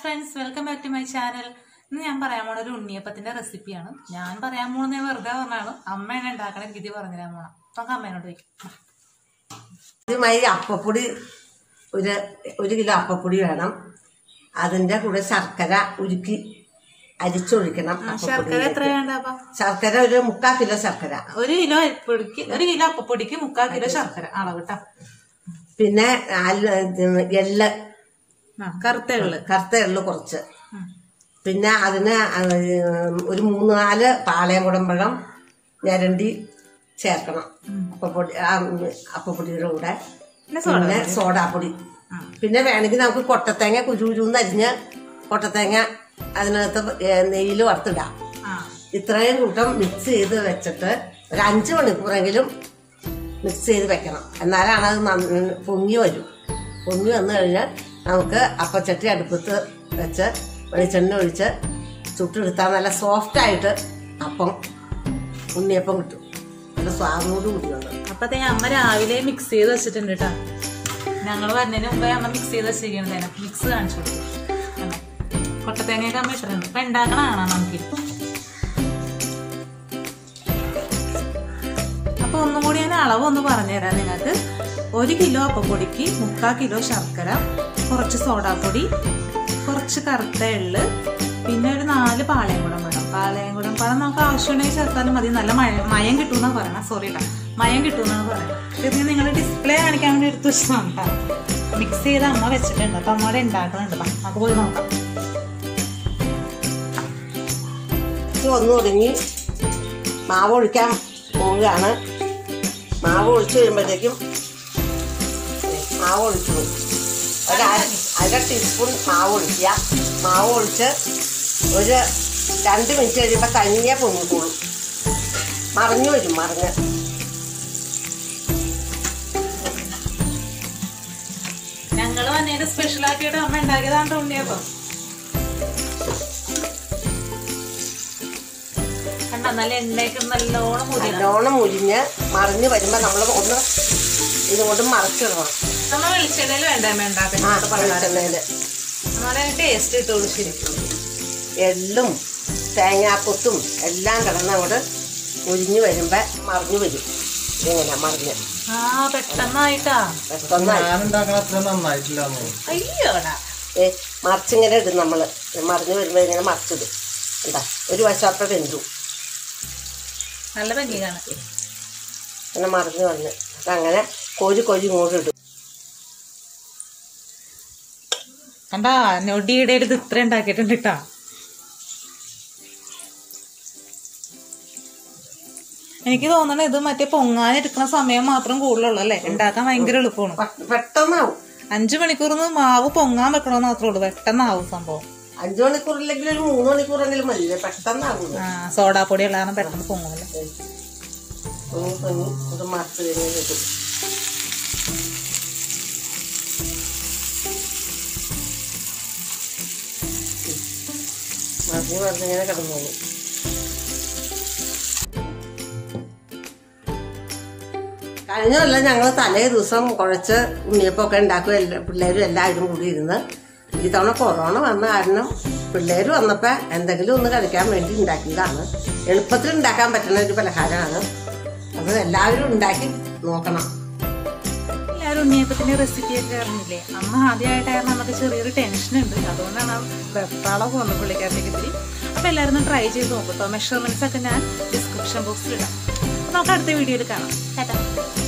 Friends welcome back to my channel ഇന്ന് ഞാൻ പറയാൻ പോണ ഒരു ഉണ്ണിയപ്പത്തിന്റെ റെസിപ്പിയാണ് ഞാൻ പറയാൻ പോണെന്ന് ഞാൻ വെറുതെ പറഞ്ഞാണ് അമ്മയാണ് ഉണ്ടാക്കണ രീതി പറഞ്ഞു തരാൻ പോണം അപ്പൊ അമ്മേനോട് ചോദിക്കും ആദ്യമായി അപ്പപ്പൊടി ഒരു ഒരു കിലോ അപ്പപ്പൊടി വേണം അതിൻ്റെ കൂടെ ശർക്കര ഉരുക്കി അരിച്ചൊഴിക്കണം ശർക്കര അപ്പപ്പൊടിയിലേക്ക്. എത്ര വേണ്ട അപ്പൊ ശർക്കര ഒരു മുക്കാൽ കിലോ ശർക്കര ഒരു കിലോ അരിപ്പൊടിക്ക് ഒരു കിലോ അപ്പപ്പൊടിക്ക് മുക്കാൽ കിലോ ശർക്കര അളവ് കേട്ടോ പിന്നെ അല്ല- ഇത് എള്ള് ആ, കറുത്ത എള്ള് കറുത്ത എള്ള് കുറച്ച് ഉം. പിന്നെ അതിന് ഒരു മൂന്ന് നാല് പാളയം കുടമ്പഴം ഞരണ്ടി ചേർക്കണം അപ്പപ്പൊടി ആ അപ്പപ്പൊടിയുടെ കൂടെ പിന്നെ സോഡ പിന്നെ സോഡാപ്പൊടി ആ. പിന്നെ വേണമെങ്കിൽ നമുക്ക് കൊട്ടത്തേങ്ങ കുരു കുരുന്ന് അരിഞ്ഞ് കൊട്ടത്തേങ്ങ അതിനകത്ത് നെയ്യിൽ വറുത്തിടാം ആ ഇത്രയും കൂട്ടം മിക്സ് ചെയ്ത് വെച്ചിട്ട് ഒരു അഞ്ച് മണിക്കൂറെങ്കിലും മിക്സ് ചെയ്ത് വെക്കണം എന്നാലാണ് അത് നന്ന- പൊങ്ങി വരും പൊങ്ങി വന്നു കഴിഞ്ഞാൽ നമുക്ക് അപ്പച്ചട്ടി അടുപ്പത്ത് വെച്ച് വെളിച്ചെണ്ണ ഒഴിച്ച് ചുട്ടെടുത്താൽ നല്ല സോഫ്റ്റായിട്ട് അപ്പം ഉണ്ണിയപ്പം കിട്ടും നല്ല സ്വാദോട് കൂടിയുണ്ട് അപ്പത്തെ അമ്മ രാവിലെ മിക്സ് ചെയ്ത് വെച്ചിട്ടുണ്ട് കേട്ടോ ഞങ്ങൾ വരുന്നതിന് മുമ്പേ അമ്മ മിക്സ് ചെയ്ത് വെച്ചിരിക്കണതേനെ മിക്സ് കാണിച്ചു കൊടുത്തു കണ്ടോ? കൊട്ടത്തേങ്ങയൊക്കെ അമ്മ ഇട്ടിട്ടുണ്ട് ഇപ്പൊ ഉണ്ടാക്കണതാണ് നമുക്ക് അപ്പൊ ഒന്നും കൂടി ഞാൻ അളവ് ഒന്ന് പറഞ്ഞുതരാം നിങ്ങൾക്ക് ഒരു കിലോ അപ്പപ്പൊടിക്ക് മുക്കാൽ കിലോ ശർക്കര കുറച്ച് സോഡാപ്പൊടി കുറച്ച് കറുത്ത എള്ള് പിന്നെ ഒരു നാല് പാളയംകുടം വേണം പാളയംകുടം പഴം നമുക്ക് ആവശ്യമുണ്ടെങ്കിൽ ചേർത്താലും മതി നല്ല മഴ മയം കിട്ടുമെന്നാണ് പറയണത് സോറി കേട്ടോ മയം കിട്ടുമെന്നാണ് പറയുന്നത് ഇത് നിങ്ങൾ ഡിസ്പ്ലേ കാണിക്കാൻ വേണ്ടി എടുത്ത് വെച്ചതാണ് കേട്ടോ മിക്സ് ചെയ്ത് അമ്മ വെച്ചിട്ടുണ്ട് അപ്പൊ അമ്മ അവിടെ ഉണ്ടാക്കുന്നുണ്ട് ട്ടോ. നമുക്ക് പോയി നോക്കാം ഇത് ഒന്ന് ഒതുങ്ങി മാവ് ഒഴിക്കാൻ പോവുകയാണ് മാവ് ഒഴിച്ചു കഴിയുമ്പോഴത്തേക്കും മാവ് ഒഴിച്ചു ഒരു അര അര ടീസ്പൂൺ മാവ് ഒഴിക്കുക മാവ് ഒഴിച്ച് ഒരു രണ്ട് മിനിറ്റ് കഴിയുമ്പോൾ തനിയെ പൊങ്ങിക്കോളും മറിഞ്ഞു വരും മറിഞ്ഞ് ഞങ്ങൾ വന്നതിന്റെ സ്പെഷ്യൽ ആക്കിയിട്ട് അമ്മ ഉണ്ടാക്കിയതാണ് ഉണ്ണിയപ്പം കണ്ട നല്ല എണ്ണയൊക്കെ നല്ലോണം മുതി നല്ലോണം മുരിഞ്ഞ് മറിഞ്ഞ് വരുമ്പോൾ നമ്മൾ ഒന്ന് ഇതുകൊണ്ട് മറിച്ചിടണം നമ്മ വെളിച്ചെണ്ണയിൽ വേണ്ട അമ്മ ആ ഉണ്ടാക്കുന്നത് വെളിച്ചെണ്ണയിൽ നമ്മുടെ ടേസ്റ്റ് കിട്ടുള്ളൂ ശരിക്കും എള്ളും തേങ്ങാക്കൊത്തും എല്ലാം കിടന്ന് അങ്ങോട്ട് മുരിഞ്ഞ് വരുമ്പോൾ മറിഞ്ഞു വരും ഇങ്ങനെ മറിഞ്ഞ് ആ പെട്ടെന്നായിട്ടാ പെട്ടെന്നായി ഞാനുണ്ടാക്കണ അത്ര നന്നായിട്ടില്ല അയ്യോടാ ഏ മറിച്ചിങ്ങനെ ഇടും നമ്മൾ മറിഞ്ഞ് വരുമ്പോൾ ഇങ്ങനെ മറിച്ചിടും എന്താ ഒരു വശം അപ്പം വെന്തു നല്ല ഭംഗിയാണ് അങ്ങനെ മറിഞ്ഞ് വന്ന് അതങ്ങനെ കോരി കോരി ഇങ്ങോട്ട് ഇടും കണ്ടാ നൊടിയുടെ ഇത് ഇത്ര ഉണ്ടാക്കിയിട്ടുണ്ട് കേട്ടാ എനിക്ക് തോന്നണ ഇത് മറ്റേ പൊങ്ങാനെടുക്കുന്ന സമയം മാത്രം കൂടുതലുള്ളൂ അല്ലേ ഉണ്ടാക്കാൻ ഭയങ്കര എളുപ്പമാണ് പെ- പെട്ടെന്നാവും അഞ്ചു മണിക്കൂറിന്ന് മാവ് പൊങ്ങാൻ വെക്കണമെന്ന് മാത്രമേ ഉള്ളൂ പെട്ടെന്നാവും സംഭവം അഞ്ചു മണിക്കൂറില്ലെങ്കിൽ ഒരു മൂന്ന് മണിക്കൂറെങ്കിലും മതി പെട്ടെന്നാവും ആ സോഡാപ്പൊടി ഉള്ള കാരണം പെട്ടെന്ന് പൊങ്ങൂല പൊങ്ങി പൊങ്ങി ഇത് മറിച്ച് കഴിഞ്ഞ് കിട്ടും മറിഞ്ഞ് മറിഞ്ഞിങ്ങനെ കിടന്നു പോകും കഴിഞ്ഞ കൊല്ലം ഞങ്ങൾ തലേ ദിവസം കുഴച്ച് ഉണ്ണിയപ്പമൊക്കെ ഉണ്ടാക്കും എല്ലാ പിള്ളേരും എല്ലാവരും കൂടി ഇരുന്ന് ഈ തവണ കൊറോണ വന്ന കാരണം പിള്ളേർ വന്നപ്പോൾ എന്തെങ്കിലും ഒന്ന് കഴിക്കാൻ വേണ്ടി ഉണ്ടാക്കിയതാണ് എളുപ്പത്തിൽ ഉണ്ടാക്കാൻ പറ്റുന്ന ഒരു പലഹാരമാണ് അത് എല്ലാവരും ഉണ്ടാക്കി നോക്കണം എല്ലാവരും ഉണ്ണിയപ്പത്തിന്റെ റെസിപ്പി ഒക്കെ അറിഞ്ഞില്ലേ അമ്മ ആദ്യമായിട്ടായിരുന്നു നമുക്ക് ചെറിയൊരു ടെൻഷൻ ഉണ്ട് അതുകൊണ്ടാണ് വെപ്രാള പോകുന്നത് പുള്ളിക്കാരത്തേക്ക് ഇത്തിരി അപ്പൊ എല്ലാവരും ഒന്ന് ട്രൈ ചെയ്ത് നോക്കട്ടോ മെഷർമെന്റ്സ് ഒക്കെ ഞാൻ ഡിസ്ക്രിപ്ഷൻ ബോക്സിൽ ഇടാം അപ്പൊ നമുക്ക് അടുത്ത വീഡിയോയിൽ കാണാം ടാറ്റാ